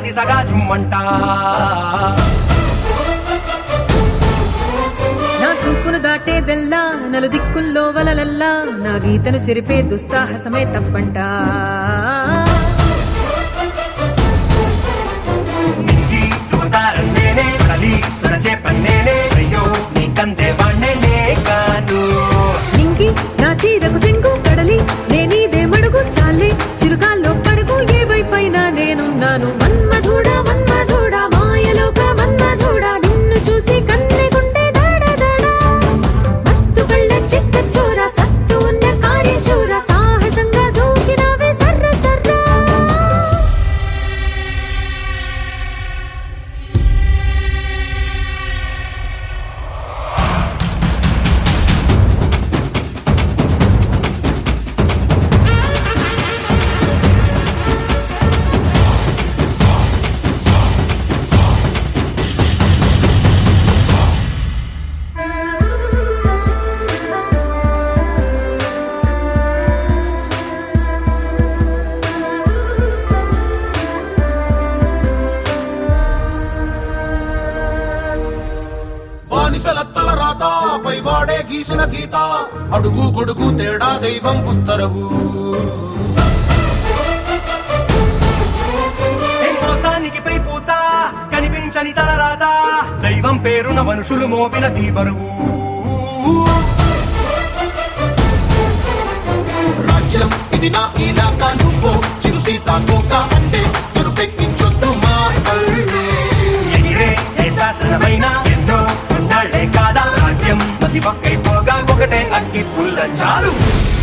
అది సగాజుమ్మంట నా చూపును దాటేదెల్లా నలు దిక్కుల్లో వలలల్లా నా గీతను చెరిపే దుస్సాహసమే తప్పంట నింగి తువతారం నేనే కడలి సొరచే పన్నేనే అయ్యో నీ కందే వాణ్ణే కాను నింగి నా చీరకు చెంగు కడలి నేనీదే మడుగు చాలే చిరుగాల్లో పరుగు ఏ వైపైనా నేనున్నాను మన్మధుడా మన్మధుడా మాయలోక మన్మధుడా నిన్ను చూసి కన్నె గుండె దాడ దాడా మత్తు కళ్ళ చిత్త చోర సత్తు ఉన్న కార్యశూర సాహసంగా దూకినావే సర్ర సర్రా బానిసలత్తల రాత పై వాడే గీసిన గీత అడుగు గొడుగు తేడా దైవం ఉత్తరవు ఏ మోసానికి పై పూత కనిపించని తలరాత దైవం పేరున మనుషులు మోపిన తీబరువు రాజ్యం ఇది నా ఇలాక నువ్వు చిరు సీతాకోక అంటే ఎరుపెక్కించొద్దు మా కళ్ళే ఎగిరే ఏ శాసనమైన ఎన్నో ఉన్నాళ్లే కాదా రాజ్యం పసి పక్కైపోగా ఒకటే అగ్గి పుల్ల చాలు